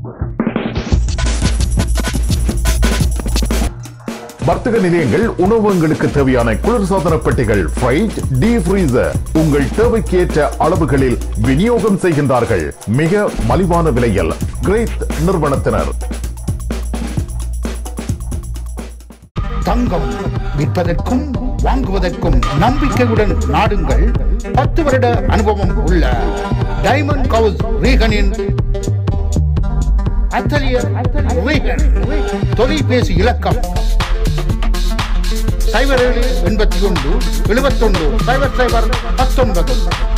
வர்த்தக நிலையங்கள் உணவகங்களுக்கு தேவையான குளிர்சாதன பெட்டிகள் ஃப்ரைட் டீ ஃப்ரீசர் உங்கள் தேவைக்கேற்ற அளவுகளில் விநியோகம் செய்கின்றார்கள் மிக மலிவான விலையில் கிரேட் நிறுவனத்தினர் தங்கம் விற்பதற்கும் வாங்குவதற்கும் நம்பிக்கையுடன் நாடுங்கள் பத்து வருட அனுபவம் உள்ள டைமண்ட் கவுஸ் ரீகனின் அத்தலியர் ரீகன் தொலைபேசி இலக்கம் சைபர் ஏழு எண்பத்தி ஒன்று எழுபத்தொன்று சைபர் சைபர் பத்தொன்பது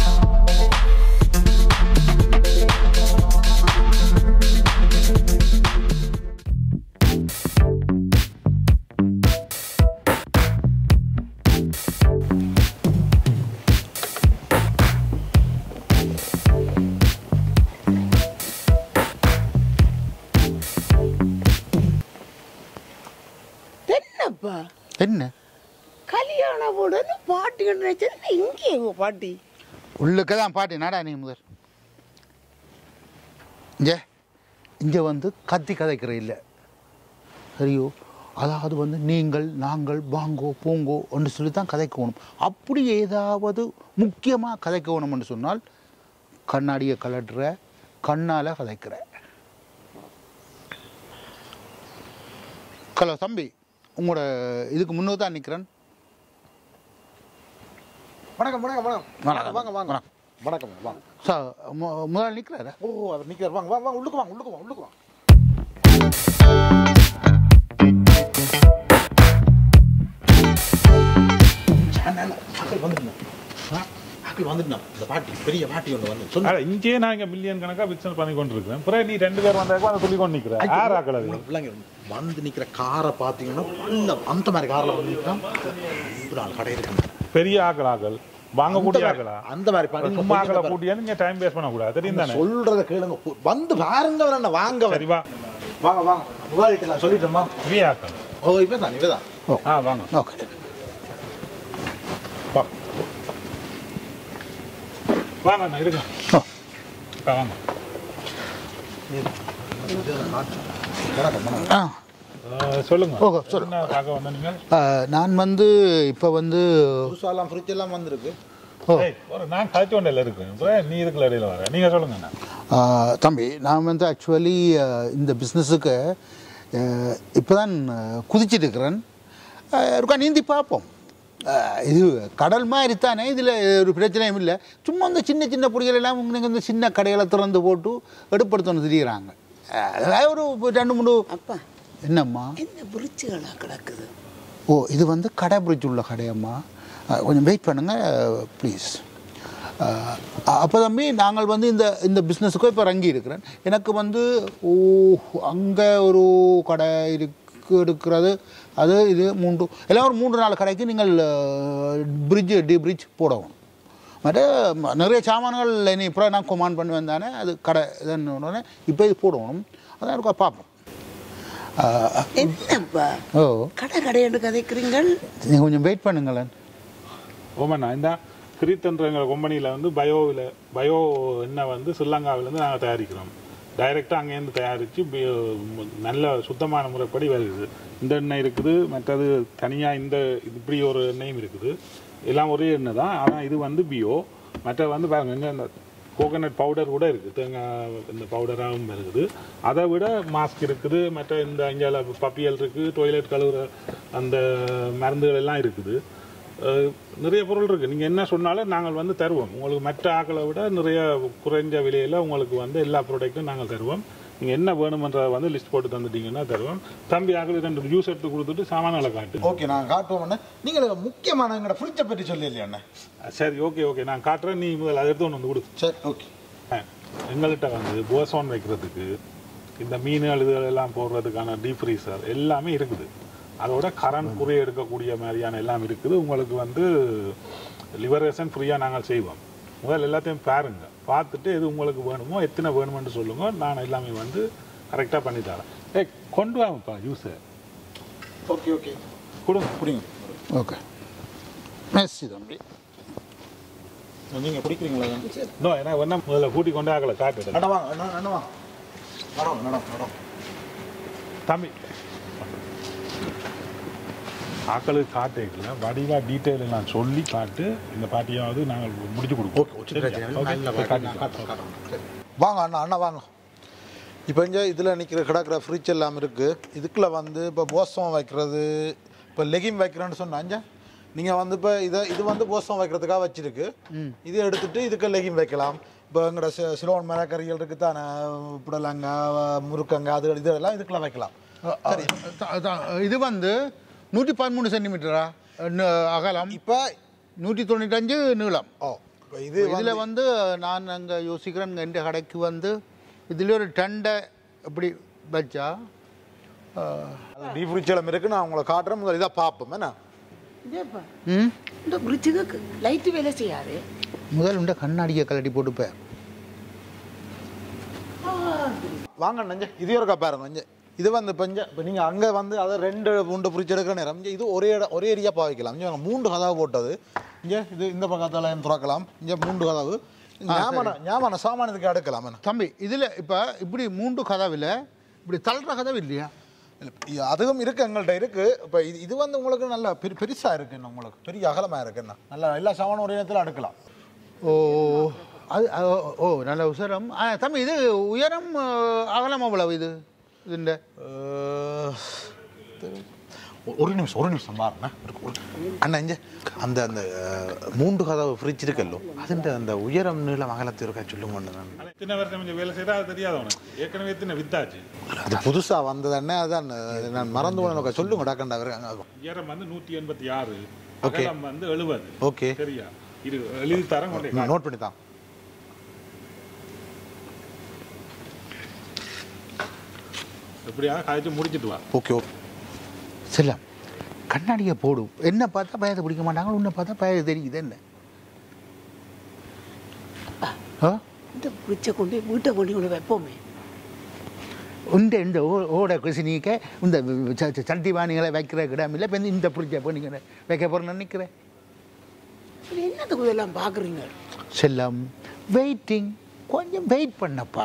என்னப்பா என்ன கல்யாண வீடுன்னு பாட்டி நினைச்சது இங்கே எங்க பாட்டி உள்ளுக்கு தான் பாட்டி நாடா நீ முதல் இங்கே இங்கே வந்து கத்தி கதைக்கிற இல்லை சரியோ அதாவது வந்து நீங்கள் நாங்கள் வாங்கோ போங்கோ என்று சொல்லி தான் கதைக்கணும் அப்படி ஏதாவது முக்கியமாக கதைக்கணும்னு சொன்னால் கண்ணாடியை கலட்டுற கண்ணால் கதைக்கிற ஹலோ தம்பி உங்களோட இதுக்கு முன்னே தான் நிற்கிறேன் வணக்கம் வணக்கம் வணக்கம் வணக்கம். வாங்க வாங்க வணக்கம். வணக்கம் வாங்க சார் மு- முதல்ல நிற்கிறாரா ஓ அவர் நிக்கிறார் வாங்க வாங்க வாங்க உள்ளுக்கு வாங்க உள்ளுக்கு வாங்க உள்ளுக்கு வாங்க ஆக்கள் வந்துட்டோம் ஆக்கள் வந்துட்டோம் இந்த பாட்டி பெரிய பாட்டி ஒன்று வந்து சொன்ன அட, இங்கேயே நான் இங்க மில்லியன் கணக்கா பிசினஸ் பண்ணி கொண்டு இருக்கிறேன் பிறகு நீ ரெண்டு பேர் வந்தாக்க அதை சொல்லி கொண்டு நிக்கிற யார் ஆக்கள் அது பிள்ளைங்க வந்து நிக்கிற காரை பார்த்தீங்கன்னா நல்ல அந்த மாதிரி காரில் வந்து நிற்கிறான் இப்படி நாலு கடை இருக்கு பெரிய ஆக்கள் ஆக்கள் வாங்கக்கூடிய ஆக்களா அந்த மாதிரி பாட்டி சும்மா ஆக்களை கூட்டியா நீங்க டைம் வேஸ்ட் பண்ணக்கூடாது தெரியும் தானே சொல்றத கேளுங்க பு- வந்து பாருங்க வேணா வாங்க சரி வா வாங்க வாங்க முதலாளிட்டு நான் சொல்லிட்டேம்மா பெரிய ஆக்கள் ஓ இப்போ தான் இவ தான் ஆ வாங்க ஓகே வா வாங்க அண்ணா இருங்க ஆ. ஆ, வாங்க வணக்கம் வணக்கம் ஆ ஆ, சொல்லுங்க ஓகே, சொல்லு. என்ன பார்க்க வந்த நீங்கள் ஆ, நான் வந்து இப்போ வந்து புதுசாலாம் ஃப்ரிட்ஜ் எல்லாம் வந்திருக்கு ஓ ஏய், ஒரு நான் கழிச்சு கொண்டையில் இருக்கேன் பிறகு நீ இதுக்குள்ள இடையில வர நீங்க சொல்லுங்க அண்ணா ஆ, தம்பி நான் வந்து ஆக்சுவலி இந்த பிஸ்னஸுக்கு இப்போ தான் குதிச்சிட்டு இருக்கிறேன் ஆ, இருக்கா நீந்தி பார்ப்போம் ஆ, இது கடல் மாதிரி தானே இதில் ஒரு பிரச்சனையும் இல்லை சும்மா இந்த சின்ன சின்ன பொடிகள் எல்லாம் நீங்கள் இந்த சின்ன கடைகளை திறந்து போட்டு எடுப்படுத்தணும் திரியிறாங்க அதாவது ஒரு ரெண்டு மூணு அப்பா என்னம்மா என்ன விருச்சிகளா கிடக்குது ஓ இது வந்து கடை பிரிட்ஜ் உள்ள கடையம்மா அஹ், கொஞ்சம் வெயிட் பண்ணுங்கள் ப்ளீஸ் அப்போ தம்பி நாங்கள் வந்து இந்த இந்த பிஸ்னஸுக்கும் இப்போ இறங்கி இருக்கிறேன் எனக்கு வந்து ஓ அங்கே ஒரு கடை இருக்கு எடுக்கிறது அது இது மூன்று எல்லாம் ஒரு மூன்று நாலு கடைக்கு நீங்கள் பிரிட்ஜ் டி பிரிட்ஜ் போடணும் மற்ற ம- நிறைய சாமான்கள் இனி இப்போ நான் கொமாண்ட் பண்ணுவேன் தானே அது கடை இதுன்னு இப்போ இது போடணும் அதான் இருக்கா பார்ப்போம் அஹ், என்னப்பா ஓ கடை கடையென்று கதைக்கிறீங்கள் நீங்கள் கொஞ்சம் வெயிட் பண்ணுங்களேன் ஓமண்ணா இந்த கிரீத்தன்றங்கிற கம்பெனியில் வந்து பயோவில் பயோ எண்ணெய் வந்து ஸ்ரீலங்காவிலேருந்து நாங்கள் தயாரிக்கிறோம் டைரெக்டாக அங்கேருந்து தயாரித்து நல்ல சுத்தமான முறைப்படி வருது இந்த எண்ணெய் இருக்குது மற்றது தனியாக இந்த இப்படி ஒரு எண்ணெயும் இருக்குது எல்லாம் ஒரே எண்ணெய் தான் ஆனால் இது வந்து பியோ மற்ற வந்து பாருங்க இங்க இந்த கோகனட் பவுடர் கூட இருக்குது தேங்காய் இந்த பவுடராகவும் இருக்குது அதை விட மாஸ்க் இருக்குது மற்ற இந்த அஞ்சால பப்பியல் இருக்குது டொய்லெட் கழுவுற அந்த மருந்துகள் எல்லாம் இருக்குது அஹ் நிறைய பொருள் இருக்குது நீங்கள் என்ன சொன்னாலும் நாங்கள் வந்து தருவோம் உங்களுக்கு மற்ற ஆக்களை விட நிறைய குறைஞ்ச விலையில் உங்களுக்கு வந்து எல்லா ப்ராடக்ட்டும் நாங்கள் தருவோம் நீங்கள் என்ன வேணுமன்றதை வந்து லிஸ்ட் போட்டு தந்துட்டீங்கன்னா தருவோம் தம்பி ஆக்கள் ரெண்டு ஜூஸ் எடுத்து கொடுத்துட்டு சாமான்களை காட்டு ஓகே நான் காட்டுவோம் அண்ணா நீங்கள் முக்கியமான எங்களோட ஃப்ரிட்ஜை பற்றி சொல்லி இல்லையா அண்ணா சரி ஓகே ஓகே நான் காட்டுறேன் நீ முதல்ல அதை எடுத்து ஒன்று வந்து கொடு சரி ஓகே எங்கள்கிட்ட வந்து போசோன் வைக்கிறதுக்கு இந்த மீன்கள் இதுகள் எல்லாம் போடுறதுக்கான டீப் ஃப்ரீசர் எல்லாமே இருக்குது அதோட கரண்ட் குறைய எடுக்கக்கூடிய மாதிரியான எல்லாம் இருக்குது உங்களுக்கு வந்து லிபரேஷன் ஃப்ரீயாக நாங்கள் செய்வோம் முதல்ல எல்லாத்தையும் பாருங்க பார்த்துட்டு எது உங்களுக்கு வேணுமோ எத்தனை வேணுமென்று சொல்லுங்க நான் எல்லாமே வந்து கரெக்டாக பண்ணி தரேன் ஏய் கொண்டு வாங்கப்பா ஜூஸை ஓகே ஓகே கொடுங்க குடிங்க ஓகே மெஸ்ஸி தம்பி நீங்கள் குடிக்கிறீங்களா நோ ஏன்னா வேணா முதல்ல கூட்டி கொண்டு ஆகலை காட்டுட்டேன் அண்ணா வாங்க அண்ணா அண்ணா வாங்க நடம் நடம் நடம் தம்பி ஆக்களுக்கு காட்டேக்கல வடிவா டீட்டெயில் எல்லாம் சொல்லி காட்டு இந்த பாட்டியாவது நாங்கள் முடிச்சு கொடுப்போம் ஓகே ஒச்சு பிரச்சனை இல்லை. ஓகே? நல்ல போய் பாட்டி, காட்டு. நான் காட்டுறேன், காட்டுறேன். சரி. வாங்க அண்ணா அண்ணா வாங்க இப்போ இங்கே இதில் நிற்கிற கிடக்கிற ஃப்ரிட்ஜ் எல்லாம் இருக்குது இதுக்குள்ள வந்து இப்போ போசம் வைக்கிறது இப்போ லெகிம் வைக்கிறேன்னு சொன்னாங்க நீங்கள் வந்து இப்போ இதை இது வந்து போசம் வைக்கிறதுக்காக வச்சிருக்கு இதை எடுத்துட்டு இதுக்கு லெகிம் வைக்கலாம் இப்போ எங்களோட சி- சிலோன் மரக்கறிகள் இருக்குது தானே புடலங்காய் முருக்கங்காய் அது இதெல்லாம் இதுக்குள்ள வைக்கலாம் சரி த- த- இது வந்து நூற்றி பதிமூணு சென்டிமீட்டரா அகலம் இப்போ நூற்றி தொண்ணூத்தஞ்சு நீளம் ஓ இப்போ இது இதில் வந்து நான் அங்கே யோசிக்கிறேன் எந்த கடைக்கு வந்து இதில் ஒரு டண்டை இப்படி வச்சா டீ ஃப்ரிட்ஜெல்லாம் இருக்குது நான் உங்களை காட்டுறேன் முதல்ல இதாக பார்ப்போம் என்ன இதேப்பா ம் இந்த பிரிட்ஜுக்கு லைட்டு வேலை செய்யாது முதல் உண்ட கண்ணாடியை கலட்டி போட்டுப்பேன் வாங்க நஞ்ச இது ஒருக்கா பாருங்க நஞ்ச இது வந்து இப்போ இப்போ நீங்கள் அங்கே வந்து அதை ரெண்டு மூன்று ஃப்ரிட்ஜ் எடுக்கிற நேரம் இங்க இது ஒரே இட ஒரே ஏரியா பாவிக்கலாம் இங்கே மூன்று கதவு போட்டது இங்கே இது இந்த பக்கத்தில் திறக்கலாம் இங்கே மூன்று கதவு ஞாபகம் ஞாபகம் சாமானத்துக்கு அடுக்கலாம் என்ன தம்பி இதில் இப்போ இப்படி மூன்று கதவில் இப்படி தள்ளுற கதவு இல்லையா இல்ல, இ- அதுவும் இருக்கு எங்கள்கிட்ட இருக்கு இப்போ இது இது வந்து உங்களுக்கு நல்ல பெரு பெருசாக இருக்கு என்ன உங்களுக்கு பெரிய அகலமாக இருக்கு என்ன நல்லா எல்லா சாமானும் ஒரே நேரத்தில் அடுக்கலாம் ஓ அது அது, ஓ நல்ல உசரம் ஆ, தம்பி இது உயரம் ஆ, அகலம் அவ்வளவு இது இதுண்ட அஹ், ஒ- ஒரு நிமிஷம் ஒரு நிமிஷம் பாருண்ணா அண்ணா இங்க அந்த அந்த அஹ், மூன்று கதவு ஃப்ரிட்ஜ் இருக்கல்லோ அதுன்ற அந்த உயரம் நீளம் அகலத்து இருக்கா சொல்லுங்க ஒன்று நான் ஆனா, எத்தனை வருஷம் கொஞ்சம் வேலை செய்யறா அது தெரியாது உனக்கு ஏற்கனவே எத்தனை வித்தாச்சு அது புதுசாக வந்தது அண்ணே அதான் அஹ், நான் மறந்து போன சொல்லுங்க டாக்கண்டா உயரம் வந்து நூற்றி எண்பத்தி ஆறு Okay. அகலம் வந்து எழுபது ஓகே சரியா இது எழுதி தரம் கொண்டே காட்டு. நோட் பண்ணி தான் எப்படியாவது காய்ச்சி முடிச்சிட்டு வா ஓகே ஓகே செல்லம் கண்ணாடியை போடும் என்ன பார்த்தா பயத்தை பிடிக்க மாட்டாங்க உன்னை பார்த்தா பய தெரியுது என்ன ஆ இந்த பிரிட்ஜை கொண்டு போய் வீட்டை கொண்டு கொண்டு வைப்போமே இந்த இந்த ஓ- ஓட குசினிக்க இந்த ச- ச- சட்டி பானிகளை வைக்கிற இடம் இல்லை இப்போ இந்த பிடிச்ச பண்ணிக்கிற வைக்க போகிறேன்னு நினைக்கிறேன் இது என்னத்துக்கு இதெல்லாம் பார்க்குறீங்க செல்லம் வெயிட்டிங் கொஞ்சம் வெயிட் பண்ணப்பா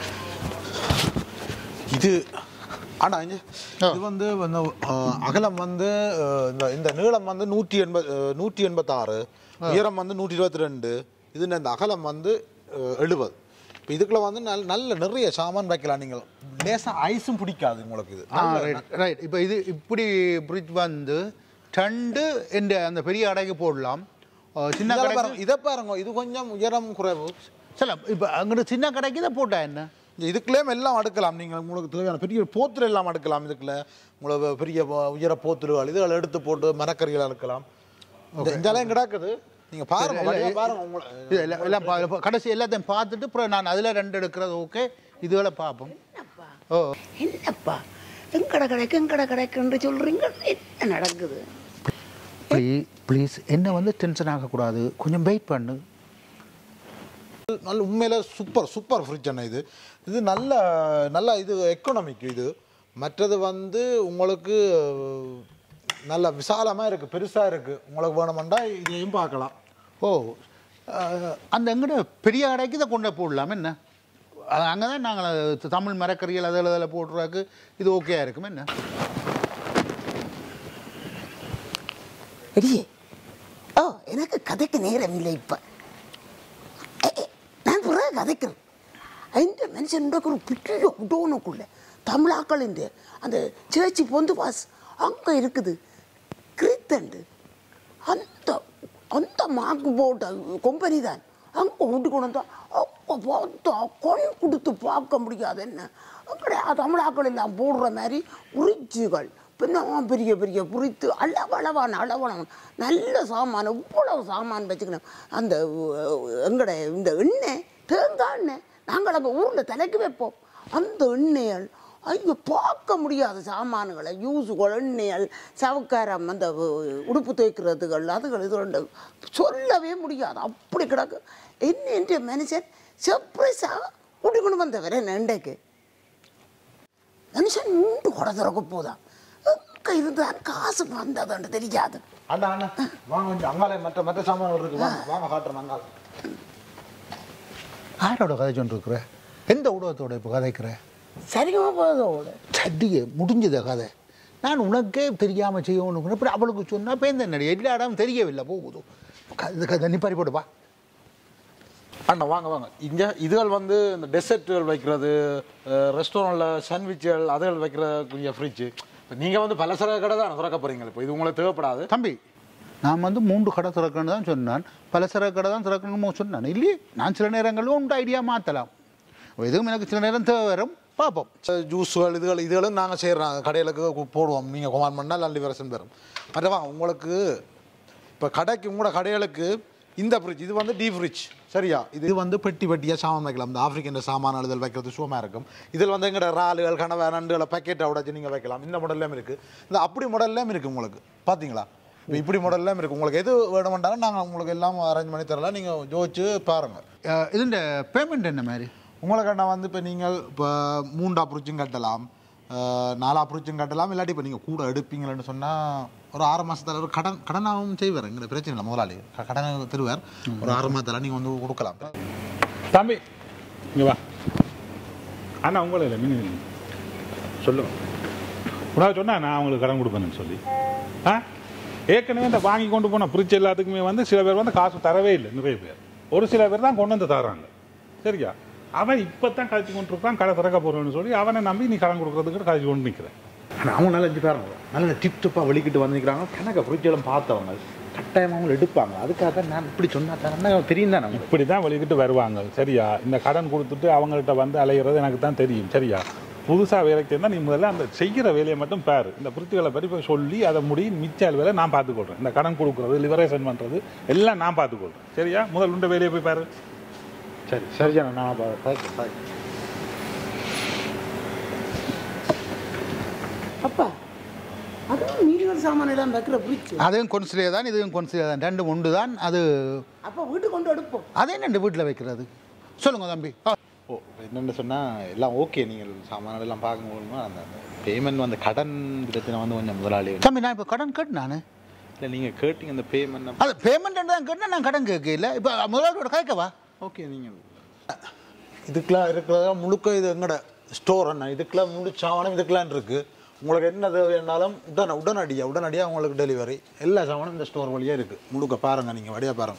இது ஆனா இங்க இது வந்து வந்து, அஹ், அகலம் வந்து அஹ், இந்த இந்த நீளம் வந்து நூற்றி எண்பது நூற்றி எண்பத்தாறு உயரம் வந்து நூற்றி இருபத்தி ரெண்டு இது இந்த அகலம் வந்து அஹ், எழுபது இப்போ இதுக்குள்ள வந்து நல்ல நல்ல நிறைய சாமான் வைக்கலாம் நீங்கள் லேசாக ஐஸும் பிடிக்காது உங்களுக்கு இது ஆ ரைட் ரைட் இப்போ இது இப்படி பிரிட்ஜ் வந்து டண்டு என்ற அந்த பெரிய அடைக்கு போடலாம் ஆ, சின்ன இதால கடைக்கு பாருங்க இதை பாருங்க இது கொஞ்சம் உயரம் குறைவு செல்லம் இப்போ அங்கிட்டு சின்ன கடைக்கு இதை போட்டா என்ன இங்க இதுக்குள்ளேயும் எல்லாம் அடுக்கலாம் நீங்கள் உங்களுக்கு தேவையான பெரிய போத்துல எல்லாம் அடுக்கலாம் இதுக்குள்ள உங்களுக்கு பெரிய ப- உயர போத்துருவாள் இதுகளை எடுத்து போட்டு மரக்கறிகள் அடுக்கலாம் இந்த இதெல்லாம் கிடக்குது நீங்கள் பாருங்க வழியா பாருங்க உங்களை இது எல்லாம் எல்லாம் பா- பா- கடைசி எல்லாத்தையும் பார்த்துட்டு அப்புறம் நான் அதில் ரெண்டு எடுக்கிறது ஓகே இதுகளை பார்ப்போம் என்னப்பா ஓ என்னப்பா எங்கட கடைக்கு எங்கட கடைக்குன்னு சொல்றீங்க என்ன நடக்குது ப்ளீஸ் ப்ளீஸ் என்ன வந்து டென்ஷன் ஆகக்கூடாது கொஞ்சம் வெயிட் பண்ணு நல்ல உண்மையில சூப்பர் சூப்பர் ஃப்ரிட்ஜ் அண்ணா இது இது நல்ல நல்ல இது எக்கனாமிக் இது மற்றது வந்து உங்களுக்கு அஹ், நல்ல விசாலமாக இருக்குது பெருசாக இருக்குது உங்களுக்கு வேணுமெண்டா இதையும் பார்க்கலாம் ஓ அஹ், அந்த எங்கட பெரிய கடைக்கு இதை கொண்டு போடலாம் என்ன அங்கே தான் நாங்கள் தமிழ் மரக்கறிகள் அதில் அதில் போடுறதுக்கு இது ஓகேயா இருக்கும் என்ன எடியே ஓ எனக்கு கதைக்கு நேரம் இல்லை இப்போ நான் பிறகு கதைக்கிறேன் இந்த மனுஷன் ஒரு பெரிய உடோனுக்குள்ள தமிழாக்கள் இந்த அந்த சேச்சி பொந்து பாஸ் அங்கே இருக்குது கிரீத்தண்டு அந்த அந்த மார்க் போட்ட கம்பெனி தான் அங்கே விட்டு கொண்டு வந்தா அங்கே பார்த்தா கண் கொடுத்து பார்க்க முடியாது என்ன அப்படி தமிழாக்கள் எல்லாம் போடுற மாதிரி உரிச்சுகள் பின்ன பெரிய பெரிய புரித்து அளவளவான அளவளவான நல்ல சாமான் இவ்வளவு சாமான் வச்சுக்கணும் அந்த அஹ், எங்கட இந்த எண்ணெய் தேங்காய் எண்ணெய் நாங்கள் அங்கே ஊரில் தலைக்கு வைப்போம் அந்த எண்ணெய்கள் ஐயோ பார்க்க முடியாத சாமான்களை யூஸுகள் எண்ணெய்கள் சவுக்காரம் அந்த உ- உடுப்பு துவைக்கிறதுகள் அதுகள் இது ரெண்டு சொல்லவே முடியாது அப்படி கிடக்கு என்ன என்ற மனுஷன் சர்ப்ரைஸாக கொண்டு வந்தவர் என்ன இன்றைக்கு மனுஷன் மூண்டு கொடை திறக்க போதான் எங்க இருந்தான் காசு வந்ததுன்னு தெரியாது அண்ணா அண்ணா வாங்க கொஞ்சம் அங்காலே மற்ற மற்ற சாமான்கள் இருக்கு வாங்க வாங்க காட்டுறேன் அங்கால யாரோட கதை சொல்லிருக்கிற எந்த ஊடகத்தோட இப்போ கதைக்கிற சரிகமா போதோட சட்டியே முடிஞ்சத கதை நான் உனக்கே தெரியாமல் செய்யணும் அப்புறம் அவளுக்கு சொன்னால் பேந்த நடி எல்லா இடம் தெரியவில்லை போகுது க- கதை நிப்பாரி போடுப்பா அண்ணா வாங்க வாங்க இங்கே இதுகள் வந்து இந்த டெசர்ட்டுகள் வைக்கிறது ரெஸ்டாரண்ட்டில் சாண்ட்விச்சுகள் அதுகள் வைக்கிறக்கூடிய ஃப்ரிட்ஜு இப்போ நீங்கள் வந்து பலசர கடை தான் திறக்க போகிறீங்க இப்போ இது உங்களுக்கு தேவைப்படாது தம்பி நான் வந்து மூன்று கடை திறக்கணும்னு தான் சொன்னான் பலசர கடை தான் திறக்கணுமோ சொன்னான் இல்லையே நான் சில நேரங்களில் உண்டு ஐடியா மாற்றலாம் எதுவும் எனக்கு சில நேரம் தேவை வரும் பார்ப்போம் ஜூஸுகள் இதுகள் இதுகளும் நாங்கள் செய்கிறோம் கடைகளுக்கு போடுவோம் நீங்கள் கொமான் பண்ணால் நல்ல விவரம் பெறும் மற்றவா உங்களுக்கு இப்போ கடைக்கு உங்களோட கடைகளுக்கு இந்த ஃப்ரிட்ஜ் இது வந்து டீப் ஃப்ரிட்ஜ் சரியா இது வந்து பெட்டி பெட்டியாக சாமான் வைக்கலாம் இந்த ஆஃப்ரிக்கன் சாமான எழுதல் வைக்கிறது சுகமாக இருக்கும் இதில் வந்து எங்கட ராலுகள் கனவை நண்டுகளை பேக்கெட்டை உடச்சி நீங்கள் வைக்கலாம் இந்த மாடல்லையும் இருக்குது இந்த அப்படி மாடல்லையும் இருக்குது உங்களுக்கு பார்த்தீங்களா இப்போ இப்படி மாடல்லையும் இருக்குது உங்களுக்கு எது வேணுமென்றாலும் நாங்கள் உங்களுக்கு எல்லாம் அரேஞ்ச் பண்ணி தரலாம் நீங்கள் யோசிச்சு பாருங்கள் அஹ் இதுண்ட பேமெண்ட் என்ன மாதிரி உங்களுக்கு நான் வந்து இப்போ நீங்கள் இப்போ மூண்டா புரிச்சும் கட்டலாம் அஹ், நாலா புரிச்சும் கட்டலாம் இல்லாட்டி இப்போ நீங்கள் கூட எடுப்பீங்களேன்னு சொன்னால் ஒரு ஆறு மாதத்தில் ஒரு கடன் கடனாகவும் செய்வார் எங்களை பிரச்சனை இல்லை முதலாளி க- கடனை தருவார் ஒரு ஆறு மாதத்தில் நீங்கள் வந்து கொடுக்கலாம் தம்பி இங்க வா அண்ணா உங்களை இல்லை மீன் சொல்லுங்க உனக்கு சொன்னா நான் அவங்களுக்கு கடன் கொடுப்பேன்னு சொல்லி ஆ ஏற்கனவே இந்த வாங்கி கொண்டு போன ஃப்ரிட்ஜ் எல்லாத்துக்குமே வந்து சில பேர் வந்து காசு தரவே இல்லை நிறைய பேர் ஒரு சில பேர் தான் கொண்டு வந்து தராங்க சரியா அவன் இப்போ தான் கழிச்சு கொண்டு இருக்கான் கடை திறக்க போகிறேன்னு சொல்லி அவனை நம்பி நீ கடன் கொடுக்குறதுக்கு கழிச்சு கொண்டு நிற்கிறேன் ஆனால் அவங்க நல்லா அஞ்சு பாருங்க நல்ல டிப் டிப்பாக வெளிக்கிட்டு வந்து நிற்கிறாங்க கணக்க ஃப்ரிட்ஜெல்லாம் பார்த்தவங்க கட்டாயமாக அவங்க எடுப்பாங்க அதுக்காக தான் நான் இப்படி சொன்னா தான் தெரியும் தான் நமக்கு இப்படி தான் வெளிக்கிட்டு வருவாங்க சரியா இந்த கடன் கொடுத்துட்டு அவங்கள்ட்ட வந்து அலையிறது எனக்கு தான் தெரியும் சரியா புதுசாக வேலைக்கு இருந்தால் நீ முதல்ல அந்த செய்கிற வேலையை மட்டும் பாரு இந்த புரித்துகளை பற்றி போய் சொல்லி அதை முடி மிச்ச வேலை நான் பார்த்துக்கொள்கிறேன் இந்த கடன் கொடுக்குறது லிபரேஷன் பண்ணுறது எல்லாம் நான் பார்த்துக்கொள்கிறேன் சரியா முதல் உண்ட வேலையை போய் பாரு சரி சரி ஜான நான் பார்க்க அப்பா அதுவும் மீடியம் சாமான் எல்லாம் வைக்கிற பிடிச்சி அதுவும் கொன்சிலே தான் இதுவும் கொன்சிலே தான் ரெண்டு உண்டு தான் அது அப்போ வீட்டுக்கு கொண்டு எடுப்போம் அதே ரெண்டு வீட்டில் வைக்கிறது சொல்லுங்க தம்பி ஆ, ஓ என்னென்னு சொன்னால் எல்லாம் ஓகே நீங்கள் சாமான எல்லாம் பார்க்கும்போது அந்த பேமெண்ட் வந்து கடன் பிரச்சனை வந்து கொஞ்சம் முதலாளி தம்பி நான் இப்போ கடன் கேட்டு நான் இல்லை நீங்கள் கேட்டீங்க அந்த பேமெண்ட் அது பேமெண்ட் தான் கேட்டேன் நான் கடன் கேட்கல இப்போ முதலாளியோட கேட்கவா ஓகே நீங்கள் இதுக்கெல்லாம் இருக்கிறத முழுக்க இது எங்கட ஸ்டோர் அண்ணா இதுக்கெல்லாம் முழு சாமானம் இதுக்கெல்லாம் இருக்கு உங்களுக்கு என்ன தேவைன்னாலும் உடனே உடனடியாக உடனடியாக உங்களுக்கு டெலிவரி எல்லா சாமானும் இந்த ஸ்டோர் வழியாக இருக்குது முழுக்க பாருங்கள் நீங்கள் வழியாக பாருங்க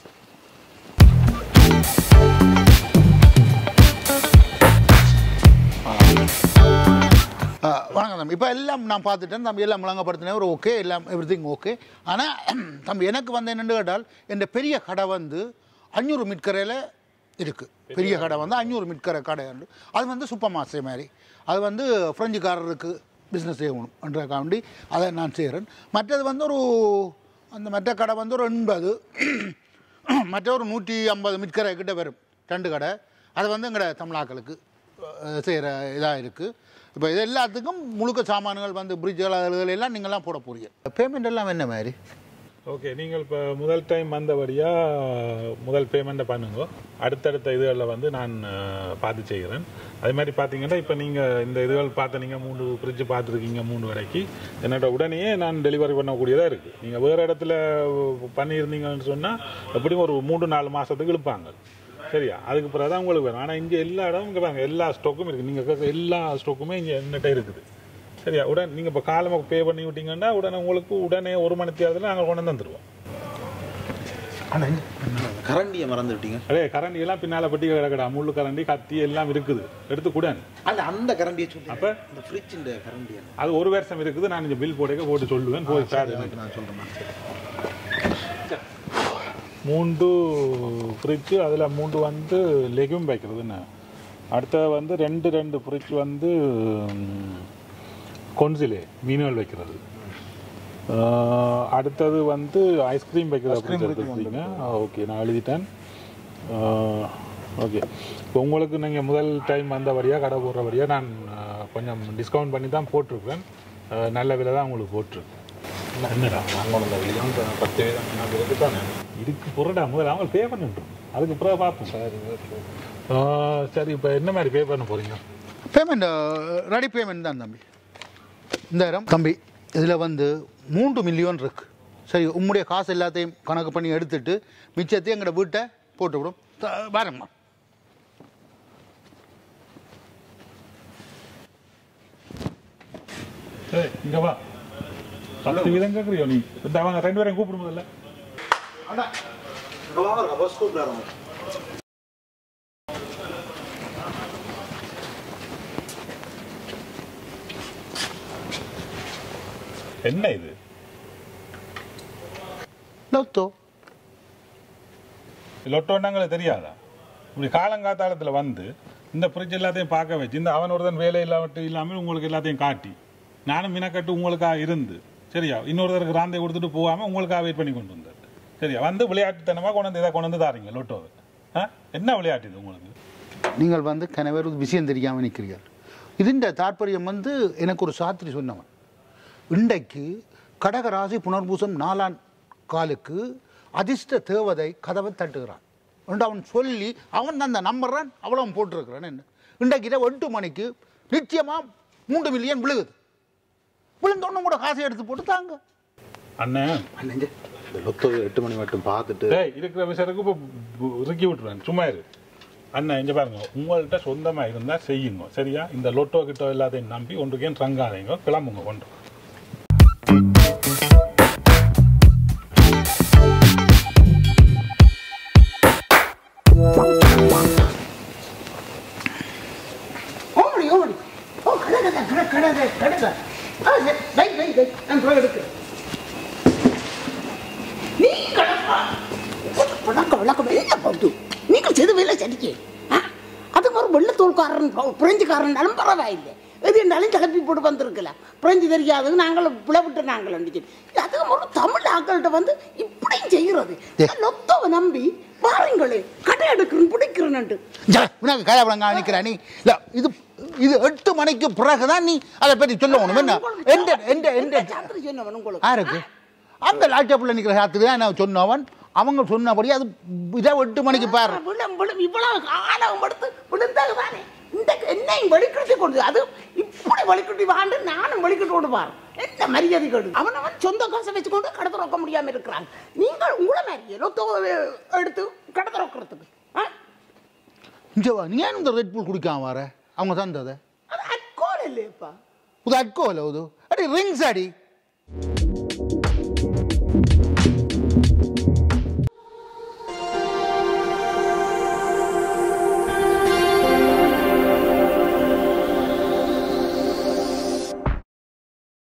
ஆ, வணக்கம் தம்பி இப்போ எல்லாம் நான் பார்த்துட்டேன் தம்பி எல்லாம் முழங்கப்படுத்தினேன் ஒரு ஓகே எல்லாம் எவ்ரி திங் ஓகே ஆனால் தம்பி எனக்கு வந்து என்னென்னு கேட்டால் இந்த பெரிய கடை வந்து அஞ்சூறு மிட்கரையில் இருக்குது பெரிய கடை வந்து அஞ்சூறு மிட்கரை கடை உண்டு அது வந்து சூப்பர் மாஸ்டர் மாதிரி அது வந்து ஃப்ரெஞ்சுக்காரருக்கு பிஸ்னஸ் செய்யணும் என்றக்காண்டி அதை நான் செய்கிறேன் மற்றது வந்து ஒரு அந்த மற்ற கடை வந்து ஒரு எண்பது மற்ற ஒரு நூற்றி ஐம்பது மிட்கரை கிட்ட வரும் ரெண்டு கடை அது வந்து எங்களோட தமிழாக்களுக்கு செய்கிற இதாக இருக்குது இப்போ இது எல்லாத்துக்கும் முழுக்க சாமான்கள் வந்து பிரிட்ஜுகள் அதுகள் எல்லாம் நீங்கள்லாம் போட போறீங்க பேமெண்ட் எல்லாம் என்ன மாதிரி ஓகே நீங்கள் இப்போ முதல் டைம் வந்தபடியாக முதல் பேமெண்ட்டை பண்ணுங்க அடுத்தடுத்த இதுகளில் வந்து நான் அஹ், பார்த்து செய்கிறேன் அதே மாதிரி பார்த்தீங்கன்னா இப்போ நீங்கள் இந்த இதுகள் பார்த்த நீங்கள் மூணு ஃப்ரிட்ஜ் பார்த்துருக்கீங்க மூணு வரைக்கு என்னோட உடனே நான் டெலிவரி பண்ணக்கூடியதாக இருக்குது நீங்கள் வேறு இடத்துல பண்ணியிருந்தீங்கன்னு சொன்னால் எப்படியும் ஒரு மூணு நாலு மாதத்துக்கு இழுப்பாங்க சரியா அதுக்கு பிறகு தான் உங்களுக்கு வேணும் ஆனால் இங்கே எல்லா இடமும் இங்கே பாருங்க எல்லா ஸ்டாக்கும் இருக்குது நீங்கள் கேட்குற எல்லா ஸ்டாக்குமே இங்கே என்னட்ட இருக்குது சரியா உடனே நீங்கள் இப்போ காலமாக பே பண்ணி விட்டீங்கன்னா உடனே உங்களுக்கு உடனே ஒரு மணி தேர்தலில் நாங்கள் கொண்டு வந்து தந்துடுவோம் கரண்டியை மறந்துவிட்டீங்க அதே கரண்டி எல்லாம் பின்னால் பட்டி கிடக்கடா முள்ளு கரண்டி கத்தி எல்லாம் இருக்குது எடுத்து கூடன் அல்ல அந்த கரண்டியை சொல்லி அப்போ இந்த ஃப்ரிட்ஜின் கரண்டி அது ஒரு வருஷம் இருக்குது நான் இங்கே பில் போடுக்க போட்டு சொல்லுவேன் போய் சார் நான் சொல்கிறேன் மூன்று ஃப்ரிட்ஜு அதில் மூன்று வந்து லெகும் வைக்கிறதுன்னு அடுத்தது வந்து ரெண்டு ரெண்டு ஃப்ரிட்ஜ் வந்து ம், கொன்சிலே மீன்கள் வைக்கிறது ஆஹ், அடுத்தது வந்து ஐஸ்கிரீம் வைக்கிறது ஓகே நான் எழுதிட்டேன் ஓகே இப்போ உங்களுக்கு நீங்கள் முதல் டைம் வந்தபடியாக கடை போடுறபடியாக நான் ஆஹ், கொஞ்சம் டிஸ்கவுண்ட் பண்ணி தான் போட்டிருக்கேன் ஆஹ், நல்ல விலை தான் உங்களுக்கு போட்டிருக்கேன் என்னடா நாங்கள் வெளியும் பத்து வீதம் நான் இருக்கு தானே இதுக்கு புறடா முதல்ல அவங்க பே பண்ணிட்டோம் அதுக்கு பிறகு பார்ப்போம் சரி சரி இப்போ என்ன மாதிரி பே பண்ண போறீங்க பேமெண்ட் ரெடி பேமெண்ட் தான் தம்பி இந்த இடம் தம்பி இதில் வந்து மூன்று மில்லியன் இருக்கு சரி உம்முடைய காசு எல்லாத்தையும் கணக்கு பண்ணி எடுத்துட்டு மிச்சத்தையும் எங்களோட வீட்டை போட்டு விடும் த- பாருங்கம்மா ஏய் இங்க வா பத்து வீதம் கேட்குறியோ நீ இந்த அவங்க ரெண்டு பேரையும் கூப்பிடும் முதல்ல அண்ணா இங்க வாங்க பஸ் கூப்பிடுறாங்க என்ன இது லோத்தோ லொட்டோன்னாங்களுக்கு தெரியாதா இப்படி காலங்காத்தாலத்தில் வந்து இந்த ஃப்ரிட்ஜ் எல்லாத்தையும் பார்க்க வச்சு இந்த அவன் ஒருத்தன் வேலை இல்லாமட்டு இல்லாமல் உங்களுக்கு எல்லாத்தையும் காட்டி நானும் மினக்கட்டு உங்களுக்காக இருந்து சரியா இன்னொருத்தருக்கு ராந்தை கொடுத்துட்டு போகாமல் உங்களுக்காக வெயிட் பண்ணி கொண்டு வந்தார் சரியா வந்து விளையாட்டுத்தனமாக கொண்டு வந்து இதை கொண்டு வந்து தாரீங்க லொட்டோவை ஆ என்ன விளையாட்டு இது உங்களுக்கு நீங்கள் வந்து கணவர் ஒரு விஷயம் தெரியாமல் நிற்கிறீர்கள் ഇതിൻ്റെ தாற்பயம் வந்து எனக்கு ஒரு சாத்திரி சொன்னவன் இன்றைக்கு கடகராசி புனர்பூசம் நாலாம் காலுக்கு அதிர்ஷ்ட தேவதை கதவை தட்டுகிறான் என்று அவன் சொல்லி அவன் தான் அந்த நம்புறான் அவ்வளோ போட்டிருக்கிறான் என்ன இன்றைக்கு இரவு எட்டு மணிக்கு நிச்சயமாக மூன்று மில்லியன் விழுகுது விழுந்தோன்னு கூட காசை எடுத்து போட்டு தாங்க அண்ணன் இந்த லொத்தோ எட்டு மணி மட்டும் பார்த்துட்டு டேய் இருக்கிற விஷயத்துக்கு இப்போ இறுக்கி விட்டுருவேன் சும்மா இரு அண்ணன் இங்கே பாருங்க உங்கள்கிட்ட சொந்தமாக இருந்தால் செய்யுங்க சரியா இந்த லொட்டோ கிட்டோ எல்லாத்தையும் நம்பி ஒன்றுக்கேன் ட்ரங்காதீங்க கிளம்புங்க கொண்டு ஓமடி ஓமடி ஓ கடை கடை கடை கடை கடை கடை கடை ஆ சரி வை வை வை நான் போய் எடுக்கிறேன் நீ கடப்பா விளக்கம் விளக்கம் என்ன போகுது நீங்கள் செய்த வேலை சரிக்கு ஆ அது மாதிரி வெள்ளத்தோல்காரன் பிரெஞ்சுக்காரன் பரவாயில்லை எது என்றாலும் கிளப்பி போட்டு வந்திருக்கலாம் பிரெஞ்சு தெரியாது நாங்கள் பிளவிட்டு நாங்கள் அடிச்சு அது ஒரு தமிழ் ஆக்கள்கிட்ட வந்து இப்படியும் செய்கிறது லொத்தவை நம்பி பாருங்களே கடை எடுக்கிறேன் பிடிக்கிறேன்ட்டு உனக்கு கயவளங்க நிற்கிறா நீ இல்லை இது இது எட்டு மணிக்கு பிறகுதான் நீ அதை பற்றி சொல்லணும் என்ன எந்த எந்த எந்த சாத்திரி சொன்னவன் உங்களுக்கு யாருக்கு அந்த லேப்டாப்பில் நிற்கிற சாத்திரி தான் நான் சொன்னவன் அவங்க சொன்னபடி அது இதை எட்டு மணிக்கு பாரு விழும் விழும் இவ்வளவு ஆணவம் படுத்து விழுந்தது தானே இந்த என்னையும் வெளிக்கட்டி கொண்டு அது இப்படி வெளிக்கட்டி வாண்டு நானும் வெளிக்கட்டி கொண்டு பாரு என்ன மரியாதை கேடு அவன் அவன் சொந்த காசை வச்சுக்கொண்டு கடை திறக்க முடியாம இருக்கிறான் நீங்கள் உங்களை மாதிரியே லொத்தோ எடுத்து கடை திறக்கிறதுக்கு ஆ? இங்கே வா நீ ஏன் இந்த ரெட் புல் குடிக்காம வர அவங்க தந்ததை அது அக்கோல் இல்லையப்பா இது அட்கோல இது அடி ரிங்ஸ் அடி